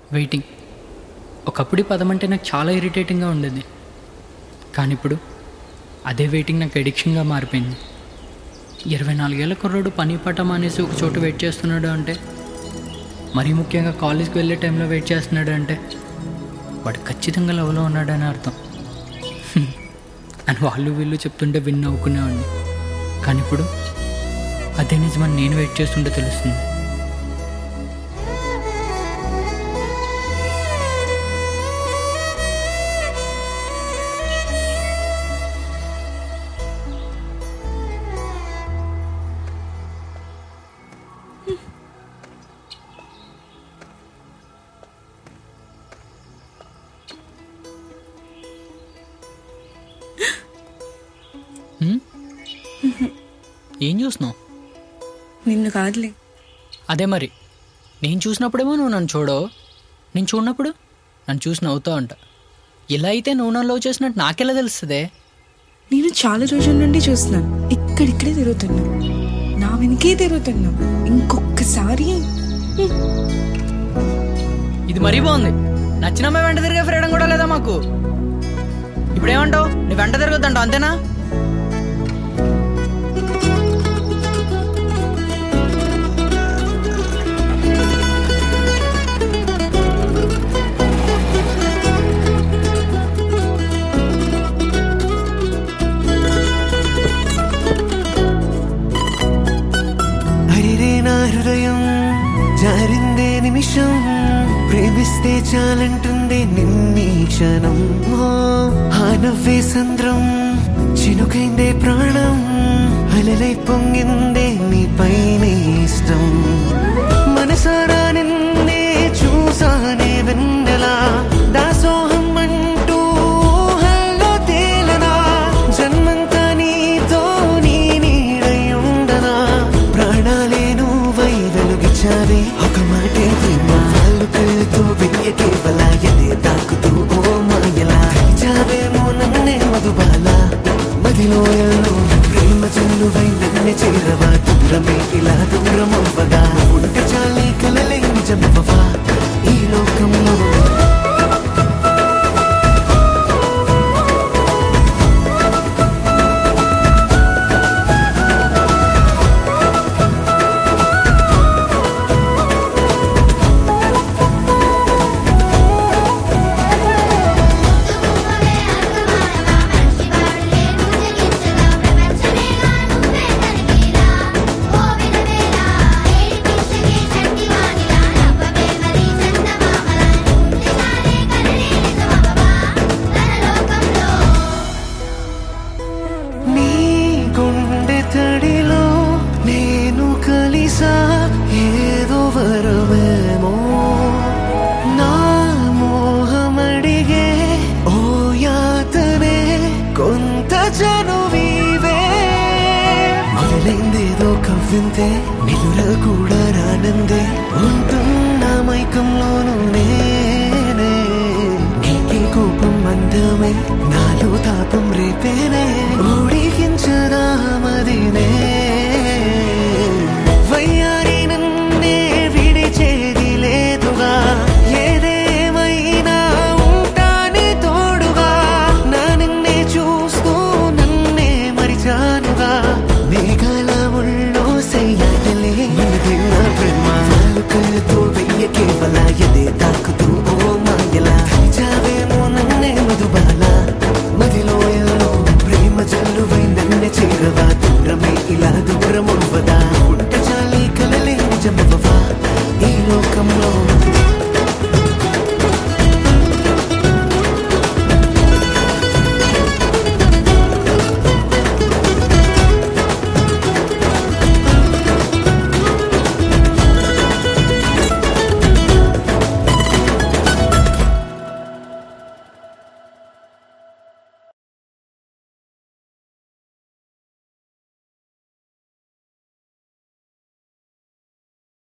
Waiting ఒకప్పుడు ఈ పదం అంటే నాకు చాలా ఇరిటేటింగ్గా ఉండేది కానీ ఇప్పుడు అదే వెయిటింగ్ నాకు ఎడిక్షన్గా మారిపోయింది ఇరవై నాలుగేళ్ల కుర్రోడు పని పాట మానేసి ఒక చోట వెయిట్ చేస్తున్నాడు అంటే మరీ ముఖ్యంగా కాలేజ్కి వెళ్ళే టైంలో వెయిట్ చేస్తున్నాడు అంటే వాడు ఖచ్చితంగా లవ్లో ఉన్నాడని అర్థం హ్మ్. అని వాళ్ళు వీళ్ళు చెప్తుంటే విన్ నవ్వుకునేవాడిని కానీ ఇప్పుడు అదే నిజమని నేను వెయిట్ చేస్తుంటే తెలుస్తుంది హ్మ్? ఏం చూస్తున్నావు నిన్ను కాదులే అదే మరి నేను చూసినప్పుడేమో నువ్వు నన్ను చూడవు నేను చూడనప్పుడు నన్ను చూసి నవ్వుతావు అంట ఇలా అయితే నువ్వు నన్ను లవ్ చేసినట్టు నాకెలా తెలుస్తుందే నేను చాలా రోజుల నుండి చూస్తున్నాను ఇక్కడిక్కడే తిరుగుతున్నా నా వెనకే తిరుగుతున్నా ఇంకొకసారి ఇది మరీ బాగుంది నచ్చిన అమ్మాయి వెంట తిరిగే ఫ్రీడమ్ కూడా లేదా మాకు ఇప్పుడేమంటావు నీ వెంట తిరగొద్దంటావు అంతేనా అరిరే నా హృదయం జారిందే నిమిషం ప్రేమిస్తే చాలంటుందే నిన్నీ క్షణం ఓ, ఆ నవ్వే సంద్రం చినుకైందే ప్రాణం అలలై పొంగిందే నీపైనే ఇష్టం మనసారా నిన్నే చూసానే వెన్నెలా దాసోహం అంటూ ఊహల్లో తేలనా జన్మంతా నీతో నీ నీడై ఉండనా ప్రాణాలే నువ్వై వెలుగిచ్చావే ఒక మాటే ప్రేమ నాలుకలతో వెయ్య కేవలాయనే తాకుతూ ఓ మాయలా చావేమో నన్నే మధుబాల మదిలో ఎల్లో ప్రేమ చల్లువై నన్నే చేరవా దూరమే ఇలా దూరం అవ్వగా ఉంటే చాలే కలలే నిజమవ్వవా ఈ లోకంలో నీ గుండె తడిలో నేను కలిసా ఏదో వరమేమో నా మోహమడిగే ఓ యాతనే కొంత చనువీవే మొదలైందేదో కవ్వింతే నిలుర కూడా రానందే ఉంటున్న మైకంలోనూ నేనే నీకే కోపం అందమే నాలో తాపం రేపేనే ఊడికించదా మదినే వయ్యారి నన్నే విడిచేది లేదుగా ఏదేమైనా ఉంటానే తోడుగా నా నిన్నే చూస్తూ నన్నే మరిచానుగా మేఘాల ముళ్ళో సయ్యాటలే మనది నా ప్రేమ నాలుకలతో వెయ్య కేవలాయదే తాకుతూ ఓ మాయలా చావేమో నన్నే మధుబాల మదిలో ఎల్లో ప్రేమ జల్లువై నన్నే చేరవా దూరమే ఇలా దూరం అవ్వదా ఉంట చాలే కలలే నిజమవ్వవా ఈ లోకంలో